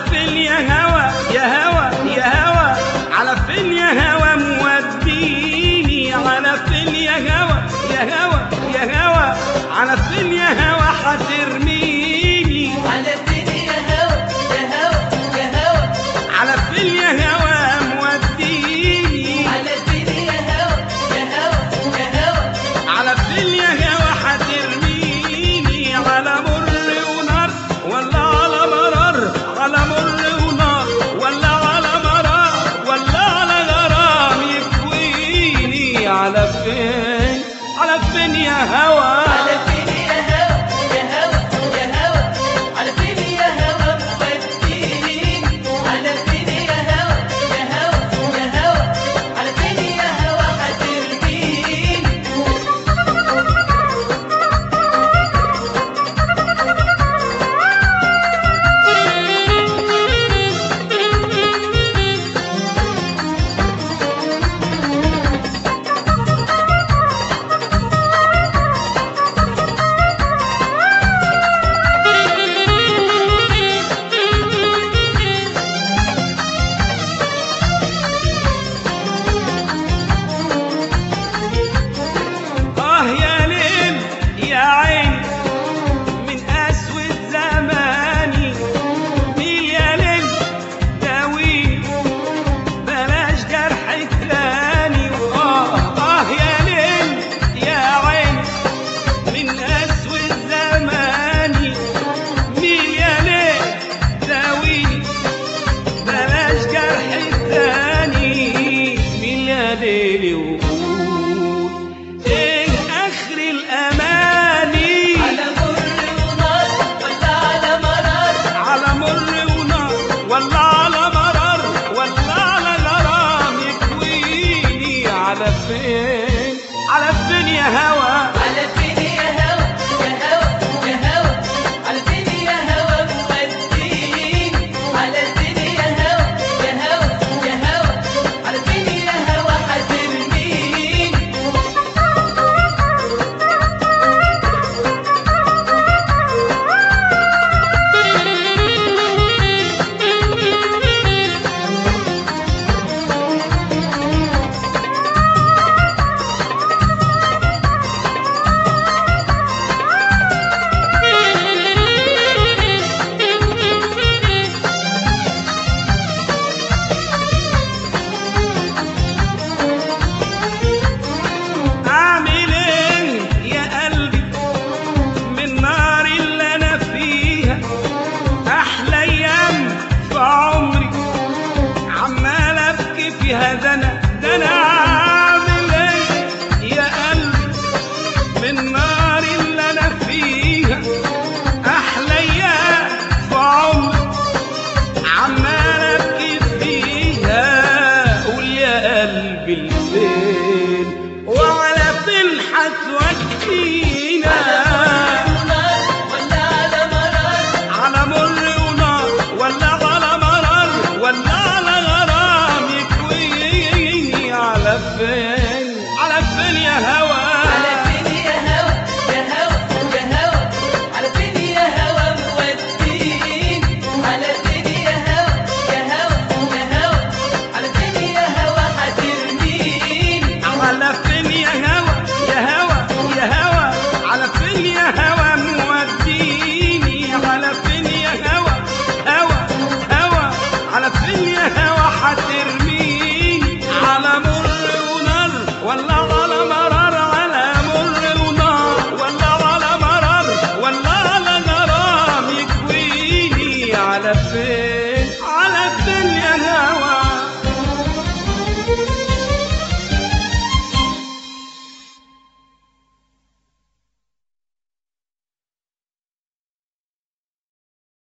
فين يا هوا يا هوا يا هوا على فين يا هوا موديني على فين يا هوا يا هوا يا هوا على فين يا هوا حترميني على فين يا هوا يا هوا يا هوا على فين يا هوا موديني على فين يا هوا يا هوا يا هوا على فين يا هوا حترميني على مر ونار ولا على مرار على مر ونار ولا على مرار ولا على غرام يكويني على فين على فين يا هوا على فين يا هوا يا هوا يا هوا على فين يا هوا وديني على فين يا هوا يا هوا يا هوا على فين يا هوا حترميني آه يا ليل يا عين من أسود زماني ميل يا ليل داويني بلاش جرح تاني آه آه يا ليل يا عين من أسود زماني ميل يا ليل داويني بلاش جرح تاني ميل يا ليل وقول ايه اخر الاماني على مر ونار ولا على مرار على مر ونار ولا على مرار ولا على غرام يكويني على فين على فين يا هوا على فين يا هوا يا هوا يا هوا على فين يا هوا موديني على فين يا هوا يا هوا يا هوا على فين يا هوا حترميني اعمل ايه يا قلبي من نار اللي انا فيها احلى ايام في عمري عمال ابكي فيها ده انا ده انا اعمل ايه يا قلبي من نار اللي انا فيها احلى ايام في عمري عمال ابكي فيها قول يا قلبي الفين وعلى فين حتودينا ونار ولا على مرار على مر ونار ولا على مرار ولا على غرام يكويني على فين على فين يا هوا على فين يا هوا يا هوا يا هوا على فين يا هوا موديني على فين يا هوا يا هوا يا هوا على فين يا هوا حترميني على فين يا هوا يا هوا يا هوا على فين يا هوا موديني على فين يا هوا هوا هوا على فين يا هوا حترميني على مر ونار ولا على مرار على مر ونار ولا على مرار ولا على غرام يكويني على فين